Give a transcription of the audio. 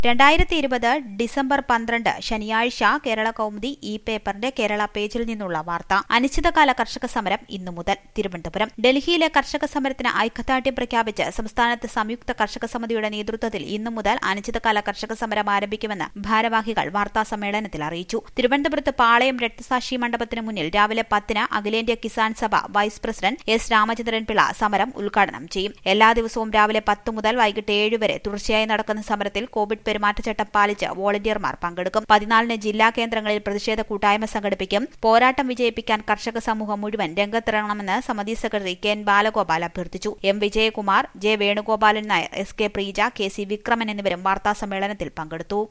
രണ്ടായിരത്തി ഇരുപത് ഡിസംബർ പന്ത്രണ്ട് ശനിയാഴ്ച കേരള കൗമുദി ഇ പേപ്പറിന്റെ കേരള പേജിൽ നിന്നുള്ള വാർത്ത അനിശ്ചിതകാല കർഷക സമരം ഇന്നു മുതൽ തിരുവനന്തപുരം ഡൽഹിയിലെ കർഷക സമരത്തിന് ഐക്യദാർഢ്യം പ്രഖ്യാപിച്ച് സംസ്ഥാനത്ത് സംയുക്ത കർഷക സമിതിയുടെ നേതൃത്വത്തിൽ ഇന്നു മുതൽ അനിശ്ചിതകാല കർഷക സമരം ആരംഭിക്കുമെന്ന് ഭാരവാഹികൾ വാർത്താ സമ്മേളനത്തിൽ അറിയിച്ചു തിരുവനന്തപുരത്ത് പാളയം രക്തസാക്ഷി മണ്ഡപത്തിന് മുന്നിൽ രാവിലെ പത്തിന് അഖിലേന്ത്യാ Kisan Sabha vice president S Ramachandran Pillai സമരം ഉദ്ഘാടനം ചെയ്യും എല്ലാ ദിവസവും രാവിലെ പത്ത് മുതൽ വൈകിട്ട് ഏഴ് വരെ തുടർച്ചയായി നടക്കുന്ന സമരത്തിൽ കോവിഡ് പെരുമാറ്റച്ചട്ടം പാലിച്ച് വോളണ്ടിയർമാർ പങ്കെടുക്കും പതിനാലിന് ജില്ലാ കേന്ദ്രങ്ങളിൽ പ്രതിഷേധ കൂട്ടായ്മ സംഘടിപ്പിക്കും പോരാട്ടം വിജയിപ്പിക്കാൻ കർഷക സമൂഹം മുഴുവൻ രംഗത്തിറങ്ങണമെന്ന് സമിതി സെക്രട്ടറി കെ എൻ ബാലഗോപാൽ അഭ്യർത്ഥിച്ചു M Vijayakumar J Venugopalan Nair S K Preeja K C Vikraman എന്നിവരും വാർത്താസമ്മേളനത്തിൽ പങ്കെടുത്തു